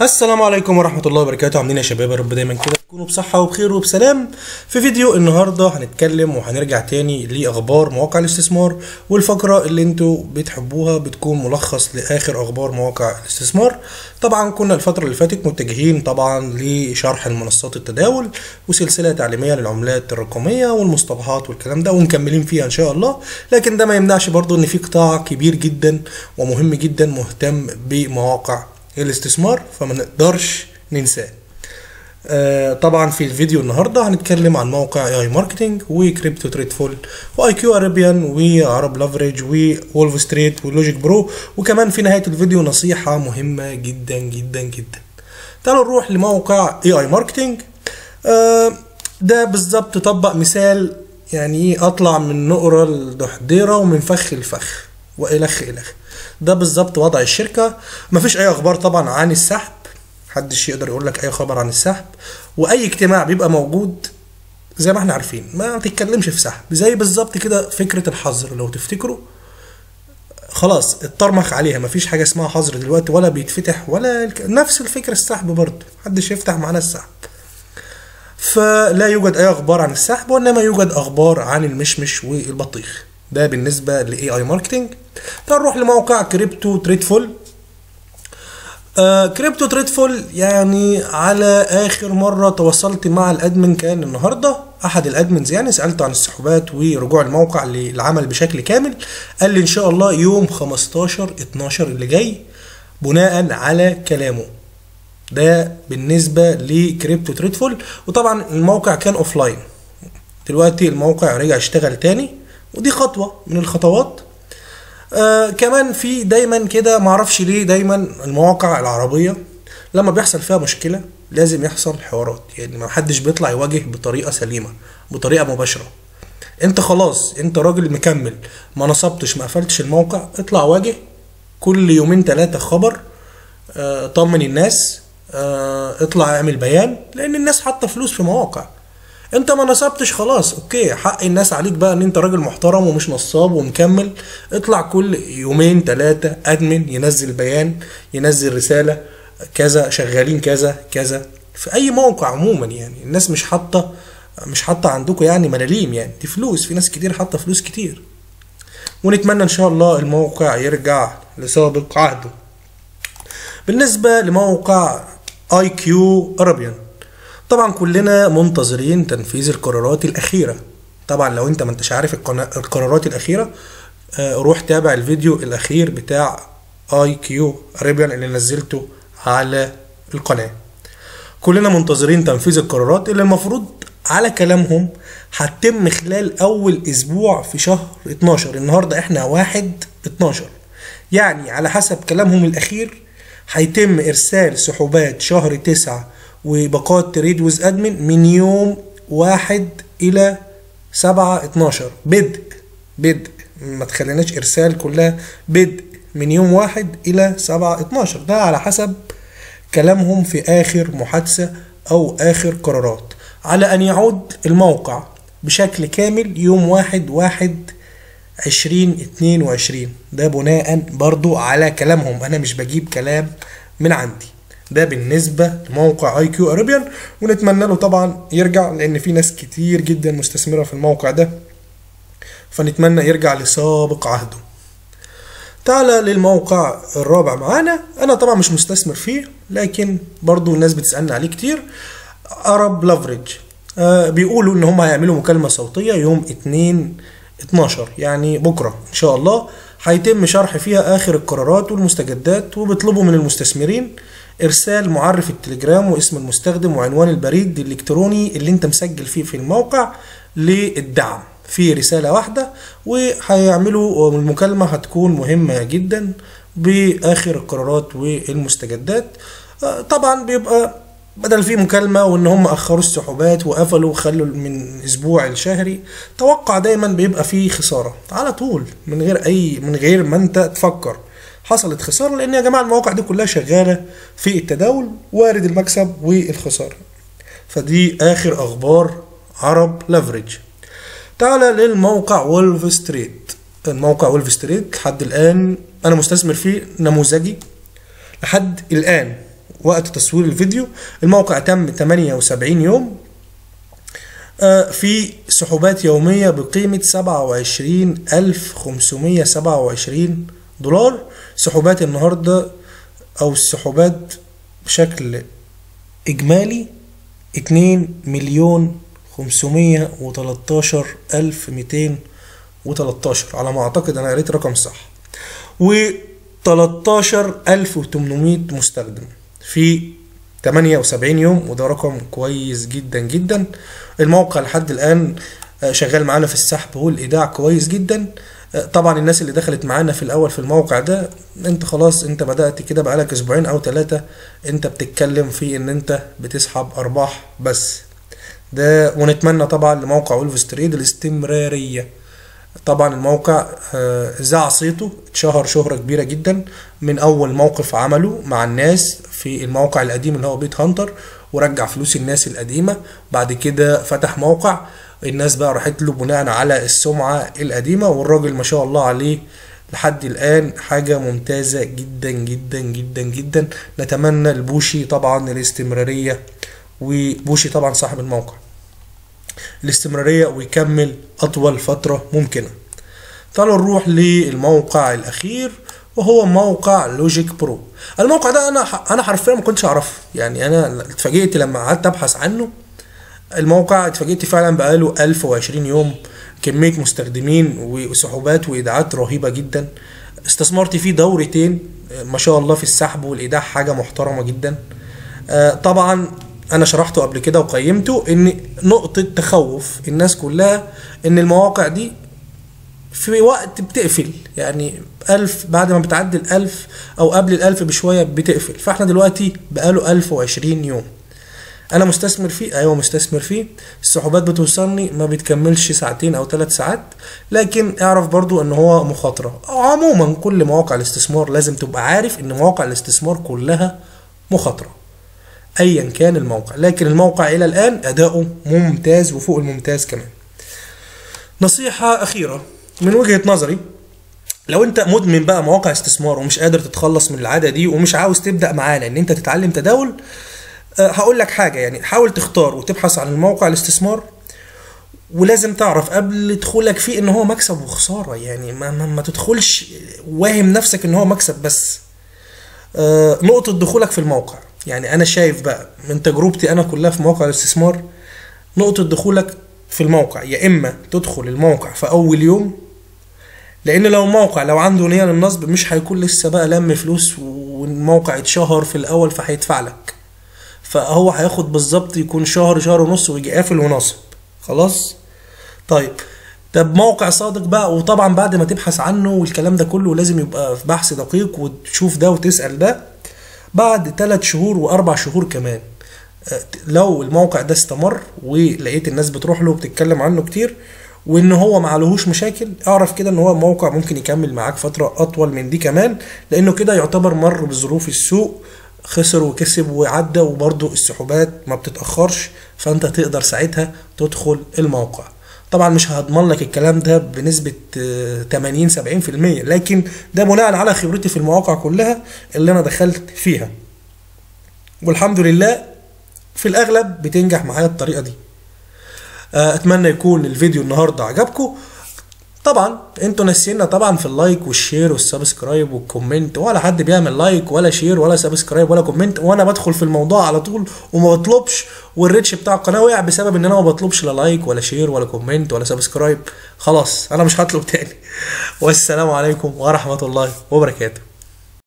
السلام عليكم ورحمة الله وبركاته عاملين يا شباب يا رب دايما كده تكونوا بصحة وبخير وبسلام في فيديو النهاردة هنتكلم وهنرجع تاني لأخبار مواقع الاستثمار والفقرة اللي انتوا بتحبوها بتكون ملخص لآخر أخبار مواقع الاستثمار طبعا كنا الفترة اللي فاتت متجهين طبعا لشرح المنصات التداول وسلسلة تعليمية للعملات الرقمية والمصطلحات والكلام ده ومكملين فيها إن شاء الله لكن ده ما يمنعش برضو إن في قطاع كبير جدا ومهم جدا مهتم بمواقع الاستثمار فما نقدرش ننساه آه طبعا في الفيديو النهارده هنتكلم عن موقع اي اي ماركتنج وكريبتو تريد فول واي كيو اريبيان وعرب لافريج وولف ستريت ولوجيك برو وكمان في نهايه الفيديو نصيحه مهمه جدا جدا جدا تعالوا نروح لموقع اي اي ماركتنج آه ده بالظبط طبق مثال يعني ايه اطلع من نقره لدحضيره ومن فخ لفخ والخ الخ ده بالظبط وضع الشركه مفيش اي اخبار طبعا عن السحب محدش يقدر يقول لك اي خبر عن السحب واي اجتماع بيبقى موجود زي ما احنا عارفين ما تتكلمش في سحب زي بالظبط كده فكره الحظر لو تفتكروا خلاص اتطرمخ عليها مفيش حاجه اسمها حظر دلوقتي ولا بيتفتح ولا الك... نفس الفكره السحب برضه محدش يفتح معانا السحب فلا يوجد اي اخبار عن السحب وانما يوجد اخبار عن المشمش والبطيخ ده بالنسبه لاي اي ماركتنج تعال نروح لموقع كريبتو تريد فول آه كريبتو تريد فول يعني على اخر مره تواصلت مع الادمن كان النهارده احد الادمنز يعني سالته عن السحوبات ورجوع الموقع للعمل بشكل كامل قال لي ان شاء الله يوم 15 12 اللي جاي بناء على كلامه ده بالنسبه لكريبتو تريد فول وطبعا الموقع كان اوف لاين دلوقتي الموقع رجع يشتغل تاني ودي خطوه من الخطوات آه كمان في دايما كده معرفش ليه دايما المواقع العربيه لما بيحصل فيها مشكله لازم يحصل حوارات يعني ما حدش بيطلع يواجه بطريقه سليمه بطريقه مباشره انت خلاص انت راجل مكمل ما نصبتش ما قفلتش الموقع اطلع واجه كل يومين ثلاثه خبر آه طمن الناس آه اطلع اعمل بيان لان الناس حاطه فلوس في مواقع انت ما نصبتش خلاص اوكي حق الناس عليك بقى ان انت راجل محترم ومش نصاب ومكمل اطلع كل يومين ثلاثة ادمن ينزل بيان ينزل رسالة كذا شغالين كذا كذا في اي موقع عموما يعني الناس مش حاطة مش حاطة عندكم يعني ملاليم يعني دي فلوس في ناس كتير حاطة فلوس كتير ونتمنى ان شاء الله الموقع يرجع لسابق عهده بالنسبة لموقع اي كيو ارابيان طبعا كلنا منتظرين تنفيذ القرارات الأخيرة طبعا لو انت ما انتش عارف القرارات الأخيرة روح تابع الفيديو الأخير بتاع اي كيو اريبيان اللي نزلته على القناة كلنا منتظرين تنفيذ القرارات اللي المفروض على كلامهم هتتم خلال أول أسبوع في شهر 12 النهاردة احنا واحد 12 يعني على حسب كلامهم الأخير هيتم إرسال سحوبات شهر 9 وباقات تريد ويز ادمن من يوم واحد الى سبعة اتناشر بدء بدء ما تخليناش ارسال كلها بدء من يوم واحد الى سبعة اتناشر ده على حسب كلامهم في اخر محادثة او اخر قرارات على ان يعود الموقع بشكل كامل يوم واحد واحد عشرين اتنين وعشرين ده بناء برضو على كلامهم انا مش بجيب كلام من عندي ده بالنسبة لموقع اي كيو اريبيان ونتمنى له طبعا يرجع لان في ناس كتير جدا مستثمرة في الموقع ده فنتمنى يرجع لسابق عهده تعالى للموقع الرابع معانا انا طبعا مش مستثمر فيه لكن برضو الناس بتسألني عليه كتير ارب لافريج آه بيقولوا ان هم هيعملوا مكالمة صوتية يوم 2 12 يعني بكرة ان شاء الله هيتم شرح فيها اخر القرارات والمستجدات وبيطلبوا من المستثمرين ارسال معرف التليجرام واسم المستخدم وعنوان البريد الالكتروني اللي انت مسجل فيه في الموقع للدعم في رساله واحده وهيعملوا المكالمه هتكون مهمه جدا باخر القرارات والمستجدات طبعا بيبقى بدل في مكالمه وان هم اخروا السحوبات وقفلوا وخلوا من اسبوع الشهري توقع دايما بيبقى فيه خساره على طول من غير اي من غير ما انت تفكر حصلت خساره لان يا جماعه المواقع دي كلها شغاله في التداول وارد المكسب والخساره فدي اخر اخبار عرب لافريج تعالى للموقع وولف ستريت الموقع وولف ستريت لحد الان انا مستثمر فيه نموذجي لحد الان وقت تصوير الفيديو الموقع تم 78 يوم آه، في سحوبات يومية بقيمة 27527 دولار سحوبات النهاردة أو السحوبات بشكل إجمالي 2 مليون 513 ألف 213 على ما أعتقد أنا قريت رقم صح و 13800 مستخدم في 78 يوم وده رقم كويس جدا جدا الموقع لحد الآن آه، شغال معانا في السحب والإيداع كويس جدا آه، طبعا الناس اللي دخلت معانا في الأول في الموقع ده انت خلاص انت بدأت كده بقالك أسبوعين أو ثلاثة انت بتتكلم في ان انت بتسحب أرباح بس ده ونتمنى طبعا لموقع ولفز تريد الاستمرارية طبعا الموقع آه، ذاع صيته اتشهر شهرة كبيرة جدا من أول موقف عمله مع الناس في الموقع القديم اللي هو بيت هانتر ورجع فلوس الناس القديمة بعد كده فتح موقع الناس بقى راحت له بناء على السمعة القديمة والراجل ما شاء الله عليه لحد الآن حاجة ممتازة جدا جدا جدا جدا نتمنى لبوشي طبعا الاستمرارية وبوشي طبعا صاحب الموقع الاستمرارية ويكمل أطول فترة ممكنة تعالوا نروح للموقع الأخير وهو موقع لوجيك برو الموقع ده أنا أنا حرفيا ما كنتش أعرفه يعني أنا اتفاجئت لما قعدت أبحث عنه الموقع اتفاجئت فعلا بقاله 1020 يوم كمية مستخدمين وسحوبات وإيداعات رهيبة جدا استثمرت فيه دورتين ما شاء الله في السحب والإيداع حاجة محترمة جدا آه، طبعا انا شرحته قبل كده وقيمته ان نقطة تخوف الناس كلها ان المواقع دي في وقت بتقفل يعني ألف بعد ما بتعدي الألف أو قبل الألف بشوية بتقفل فاحنا دلوقتي بقاله ألف وعشرين يوم أنا مستثمر فيه أيوة مستثمر فيه السحوبات بتوصلني ما بتكملش ساعتين أو ثلاث ساعات لكن اعرف برضو إن هو مخاطرة عموما كل مواقع الاستثمار لازم تبقى عارف إن مواقع الاستثمار كلها مخاطرة ايا كان الموقع لكن الموقع الى الان اداؤه ممتاز وفوق الممتاز كمان نصيحة اخيرة من وجهة نظري لو انت مدمن بقى مواقع استثمار ومش قادر تتخلص من العادة دي ومش عاوز تبدأ معانا ان انت تتعلم تداول أه هقول لك حاجة يعني حاول تختار وتبحث عن الموقع الاستثمار ولازم تعرف قبل دخولك فيه ان هو مكسب وخسارة يعني ما, ما, ما تدخلش واهم نفسك ان هو مكسب بس أه نقطة دخولك في الموقع يعني انا شايف بقى من تجربتي انا كلها في مواقع الاستثمار نقطة دخولك في الموقع يا اما تدخل الموقع في اول يوم لان لو موقع لو عنده نية للنصب مش هيكون لسه بقى لم فلوس والموقع اتشهر في الاول فهيدفع لك فهو هياخد بالظبط يكون شهر شهر ونص ويجي قافل وناصب خلاص طيب طب موقع صادق بقى وطبعا بعد ما تبحث عنه والكلام ده كله لازم يبقى في بحث دقيق وتشوف ده وتسأل ده بعد ثلاث شهور واربع شهور كمان لو الموقع ده استمر ولقيت الناس بتروح له وبتتكلم عنه كتير وان هو معلهوش مشاكل اعرف كده ان هو موقع ممكن يكمل معاك فترة اطول من دي كمان لانه كده يعتبر مر بظروف السوق خسر وكسب وعدى وبرضه السحوبات ما بتتأخرش فانت تقدر ساعتها تدخل الموقع طبعا مش هضمن لك الكلام ده بنسبة 80 70% لكن ده بناء على خبرتي في المواقع كلها اللي انا دخلت فيها والحمد لله في الاغلب بتنجح معايا الطريقة دي اتمنى يكون الفيديو النهاردة عجبكم طبعا انتوا ناسينا طبعا في اللايك والشير والسبسكرايب والكومنت ولا حد بيعمل لايك ولا شير ولا سبسكرايب ولا كومنت وانا بدخل في الموضوع على طول وما بطلبش والريتش بتاع القناه وقع بسبب ان انا ما بطلبش لا لايك ولا شير ولا كومنت ولا سبسكرايب خلاص انا مش هطلب تاني والسلام عليكم ورحمه الله وبركاته